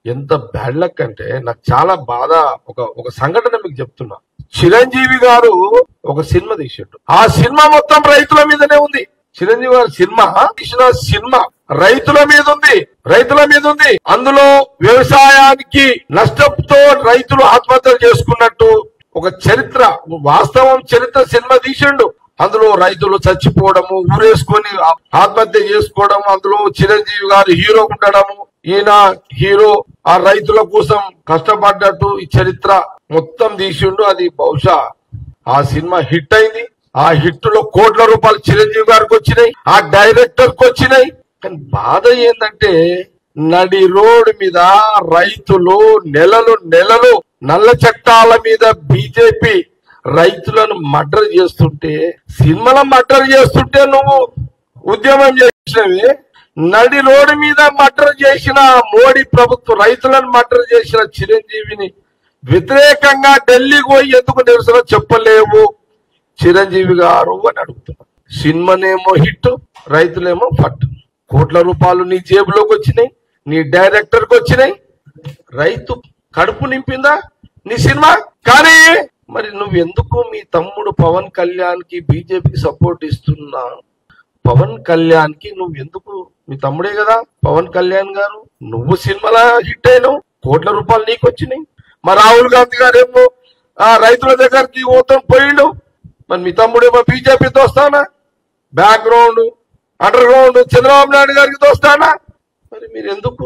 ఎంత bad luck అంటే నాకు చాలా బాధ ఒక ఒక సంఘటన మీకు చెప్తున్నా చిరంజీవి గారు ఒక సినిమా తీసిండు ఆ సినిమా మొత్తం రైతుల మీదనే ఉంది చిరంజీవి గారి సినిమా తీసిన సినిమా రైతుల మీద ఉంది రైతుల మీద ఉంది అందులో వ్యవసాయానికి నష్టంతో రైతులు ఆత్మహత్యలు చేసుకున్నట్టు ఒక చరిత్ర వాస్తవం చరిత్ర సినిమా తీసిండు అందులో రైతులు చచ్చిపోవడము ఊరేసుకొని ఆ- ఆత్మహత్య చేసుకోవడం అందులో చిరంజీవి గారు హీరో ఉండడము ఈయన హీరో ఆ రైతుల కోసం కష్టపడ్డట్టు ఈ చరిత్ర మొత్తం తీసిండు అది బహుశా ఆ సినిమా హిట్ అయింది ఆ హిట్ లో కోట్ల రూపాయలు చిరంజీవి గారికి వచ్చినాయి ఆ డైరెక్టర్ కి వచ్చినాయి కానీ బాధ ఏంటంటే నడి రోడ్ మీద రైతులు నెలలు నెలలు నల్ల చట్టాల మీద బీజేపీ రైతులను మర్డర్ చేస్తుంటే సినిమాల మర్డర్ చేస్తుంటే నువ్వు ఉద్యమం చేసినవి నడి రోడ్డు మీద మర్డర్ చేసిన మోడీ ప్రభుత్వం రైతులను మర్డర్ చేసిన చిరంజీవిని వ్యతిరేకంగా ఢిల్లీకి పోయి ఎందుకు నిరసన చెప్పలేవు చిరంజీవి గారు అని అడుగుతున్నా సినిమానేమో హిట్ రైతులేమో ఫట్ కోట్ల రూపాయలు నీ జేబులోకి వచ్చినాయి నీ డైరెక్టర్ కి వచ్చినాయి రైతు కడుపు నింపిందా నీ సినిమా కానీ మరి నువ్వు ఎందుకు మీ తమ్ముడు పవన్ కళ్యాణ్ కి బీజేపీకి సపోర్ట్ ఇస్తున్నా పవన్ కళ్యాణ్ కి నువ్వు ఎందుకు మీ తమ్ముడే కదా పవన్ కళ్యాణ్ గారు నువ్వు సినిమాల హిట్ అయినావు కోట్ల రూపాయలు నీకు వచ్చినాయి మరి రాహుల్ గాంధీ గారేమో ఆ రైతుల దగ్గరికి పోతాం పోయిండు మరి మీ తమ్ముడేమో బీజేపీ దోస్తానా background underground Chandrababu Naidu గారికి దోస్తానా మరి మీరు ఎందుకు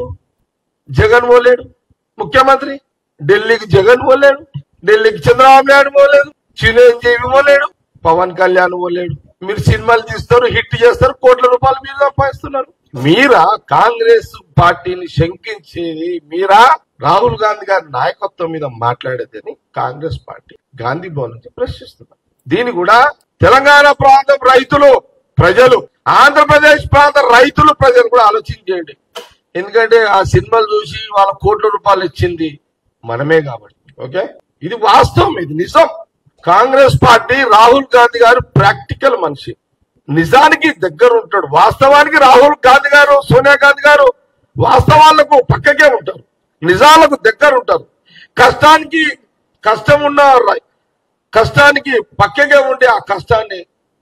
జగన్ పోలేడు ముఖ్యమంత్రి ఢిల్లీకి జగన్ పోలేడు ఢిల్లీకి చంద్రబాబు నాయుడు పోలేదు చిరంజీవి పోలేడు పవన్ కళ్యాణ్ పోలేడు మీరు సినిమాలు తీస్తారు హిట్ చేస్తారు కోట్ల రూపాయలు మీరు సంపాదిస్తున్నారు మీరా కాంగ్రెస్ పార్టీని శంకించేది మీరా రాహుల్ గాంధీ గారి నాయకత్వం మీద మాట్లాడేదని కాంగ్రెస్ పార్టీ గాంధీ భవన్ నుంచి ప్రశ్నిస్తున్నారు దీని కూడా తెలంగాణ ప్రాంతం రైతులు ప్రజలు ఆంధ్రప్రదేశ్ ప్రాంత రైతులు ప్రజలు కూడా ఆలోచించేయండి ఎందుకంటే ఆ సినిమాలు చూసి వాళ్ళ కోట్ల రూపాయలు ఇచ్చింది మనమే కాబట్టి ఓకే ఇది వాస్తవం ఇది నిజం కాంగ్రెస్ పార్టీ రాహుల్ గాంధీ గారు ప్రాక్టికల్ మనిషి నిజానికి దగ్గర ఉంటాడు వాస్తవానికి రాహుల్ గాంధీ గారు సోనియా గాంధీ గారు వాస్తవాలకు పక్కకే ఉంటారు నిజాలకు దగ్గర ఉంటారు కష్టానికి కష్టం ఉన్న రై- కష్టానికి పక్కగా ఉండి ఆ కష్టాన్ని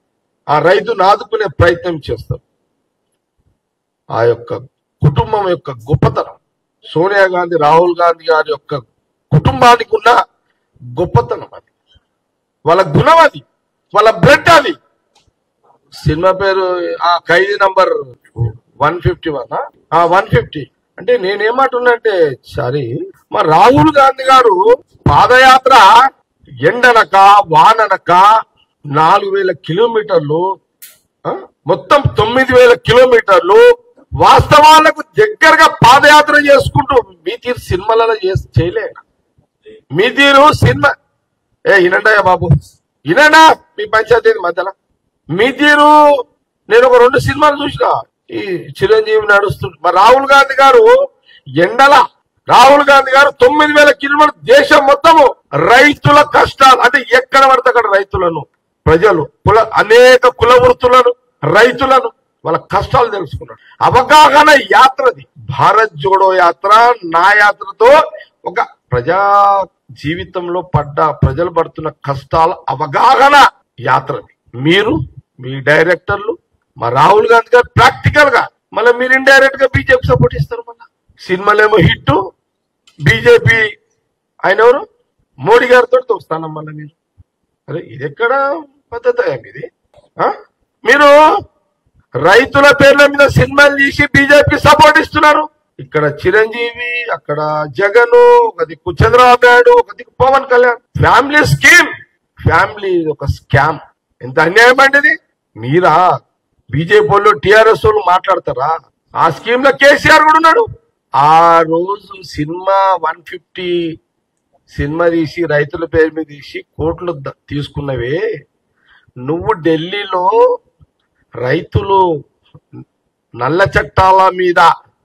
ఆ రైతును ఆదుకునే ప్రయత్నం చేస్తారు ఆ యొక్క కుటుంబం యొక్క గొప్పతనం సోనియా గాంధీ రాహుల్ గాంధీ గారి యొక్క కుటుంబానికి ఉన్న గొప్పతనం అది వాళ్ళ గుణం అది వాళ్ళ బ్లడ్ అది సినిమా పేరు ఆ Khaidi number one fifty one one fifty అంటే నేనేమంటున్నంటే సారీ మా రాహుల్ గాంధీ గారు పాదయాత్ర ఎండనక వాననక నాలుగు వేల కిలోమీటర్లు ఆ, మొత్తం తొమ్మిది వేల కిలోమీటర్లు వాస్తవాలకు దగ్గరగా పాదయాత్ర చేసుకుంటూ మీ తీరు సినిమాలలో చేసి చేయలే మీ తీరు సినిమా ఏ వినండియా బాబు వినండా మీ పంచాయతీ మధ్యలో మీ తీరు నేను ఒక రెండు సినిమాలు చూసిన ఈ చిరంజీవి నడుస్తుంది మరి రాహుల్ గాంధీ గారు ఎండల రాహుల్ గాంధీ గారు తొమ్మిది వేల కిలోమీటర్ దేశం మొత్తము రైతుల కష్టాలు అంటే ఎక్కడ పడితే అక్కడ రైతులను ప్రజలు కుల అనేక కుల వృత్తులను రైతులను వాళ్ళ కష్టాలు తెలుసుకున్నాడు అవగాహన యాత్రది భారత్ జోడో యాత్ర నా యాత్రతో ఒక ప్రజా జీవితంలో పడ్డ ప్రజలు పడుతున్న కష్టాల అవగాహన యాత్రది మీరు మీ డైరెక్టర్లు మా రాహుల్ గాంధీ గారు ప్రాక్టికల్ గా మళ్ళీ మీరు ఇండైరెక్ట్ గా బీజేపీ సపోర్ట్ ఇస్తారు మళ్ళీ సినిమాలేమో హిట్ బీజేపీ ఆయన ఎవరు మోడీ గారితో తోస్తానం మళ్ళీ మీరు అరే ఇది ఎక్కడ పద్ధతి ఇది ఆ? మీరు రైతుల పేర్ల మీద సినిమాలు తీసి బీజేపీ సపోర్ట్ ఇస్తున్నారు ఇక్కడ చిరంజీవి అక్కడ జగన్ ఒక దిక్కు చంద్రబాబు నాయుడు ఒక దిక్కు Pawan Kalyan family scheme family ఒక స్కామ్ ఎంత అన్యాయం అంటే ఇది మీరా బీజేపీ వాళ్ళు టిఆర్ఎస్ వాళ్ళు మాట్లాడతారా ఆ స్కీమ్ లో కేసీఆర్ కూడా ఉన్నాడు ఆ రోజు సినిమా వన్ ఫిఫ్టీ సినిమా తీసి రైతుల పేరు మీద తీసి కోట్లు ద- తీసుకున్నవే నువ్వు ఢిల్లీలో రైతులు నల్ల చట్టాల మీద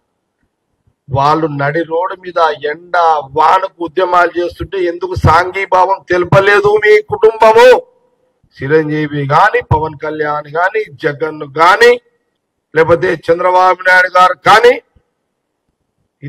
వాళ్ళు నడి రోడ్డు మీద ఎండ వానకు ఉద్యమాలు చేస్తుంటే ఎందుకు సాంఘీభావం తెలపలేదు మీ కుటుంబము చిరంజీవి గాని పవన్ కళ్యాణ్ గాని జగన్ గాని లేకపోతే చంద్రబాబు నాయుడు గారు కానీ ఇది మా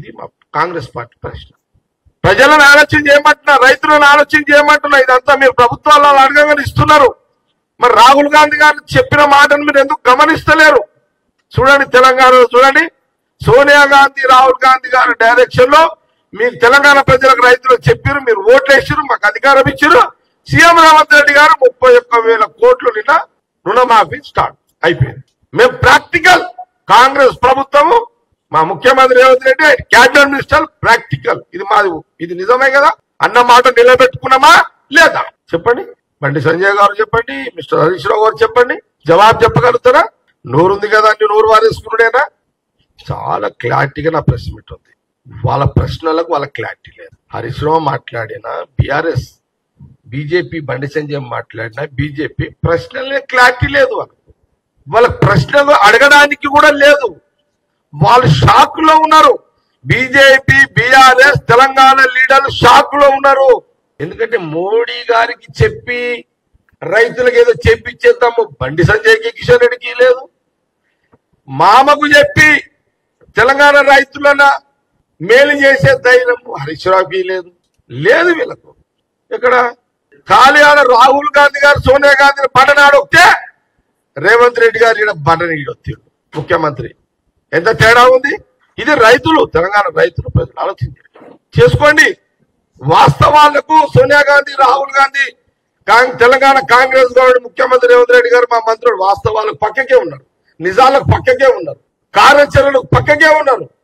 కాంగ్రెస్ పార్టీ ప్రశ్న ప్రజలను ఆలోచన చేయమంటున్నా రైతులను ఆలోచన చేయమంటున్నా ఇదంతా మీరు ప్రభుత్వాలు అడగగానే ఇస్తున్నారు మరి రాహుల్ గాంధీ గారు చెప్పిన మాటను మీరు ఎందుకు గమనిస్తలేరు చూడండి తెలంగాణలో చూడండి సోనియా గాంధీ రాహుల్ గాంధీ గారి డైరెక్షన్ లో మీకు తెలంగాణ ప్రజలకు రైతులకు చెప్పారు మీరు ఓట్లు వేసారు మాకు అధికారం ఇచ్చారు సీఎం రేవంత్ రెడ్డి గారు ముప్పై ఒక్క వేల కోట్లు నిన్న రుణమాఫీ స్టార్ట్ అయిపోయింది మేము ప్రాక్టికల్ కాంగ్రెస్ ప్రభుత్వము మా ముఖ్యమంత్రి రేవంత్ రెడ్డి ఆయన క్యాబినెట్ మినిస్టర్ ప్రాక్టికల్ ఇది మాది ఇది నిజమే కదా అన్న మాట నిలబెట్టుకున్నామా లేదా చెప్పండి బండి సంజయ్ గారు చెప్పండి మిస్టర్ హరీష్ రావు గారు చెప్పండి జవాబు చెప్పగలుగుతారా నోరుంది కదా అని నోరు వారేసుకున్నాడేనా చాలా క్లారిటీగా నా ప్రెస్ మీట్ ఉంది వాళ్ళ ప్రశ్నలకు వాళ్ళ క్లారిటీ లేదు హరీష్ రావు మాట్లాడినా బీఆర్ఎస్ బీజేపీ బండి సంజయ్ మాట్లాడినా బీజేపీ ప్రశ్నలే క్లారిటీ లేదు వాళ్ళకి వాళ్ళకి ప్రశ్నలు అడగడానికి కూడా లేదు వాళ్ళు షాక్ లో ఉన్నారు బీజేపీ బీఆర్ఎస్ తెలంగాణ లీడర్లు షాక్ లో ఉన్నారు ఎందుకంటే మోడీ గారికి చెప్పి రైతులకు ఏదో చెప్పించేద్దాము బండి సంజయ్కి కిషన్ రెడ్డికి లేదు మామకు చెప్పి తెలంగాణ రైతులన మేలు చేసే ధైర్యం హరీష్ రావుకి లేదు లేదు వీళ్ళకు ఇక్కడ ఖాళీ ఆడ రాహుల్ గాంధీ గారు సోనియా గాంధీ బటనాడు వస్తే రేవంత్ రెడ్డి గారు ఈడ బటన్ ఈడొత్తాడు ముఖ్యమంత్రి ఎంత తేడా ఉంది ఇది రైతులు తెలంగాణ రైతులు ప్రజలు ఆలోచించండి చేసుకోండి వాస్తవాలకు సోనియా గాంధీ రాహుల్ గాంధీ కాంగ్- తెలంగాణ కాంగ్రెస్ గవర్నమెంట్ ముఖ్యమంత్రి రేవంత్ రెడ్డి గారు మా మంత్రులు వాస్తవాలకు పక్కకే ఉన్నారు నిజాలకు పక్కకే ఉన్నారు కార్యాచరణలకు పక్కకే ఉన్నారు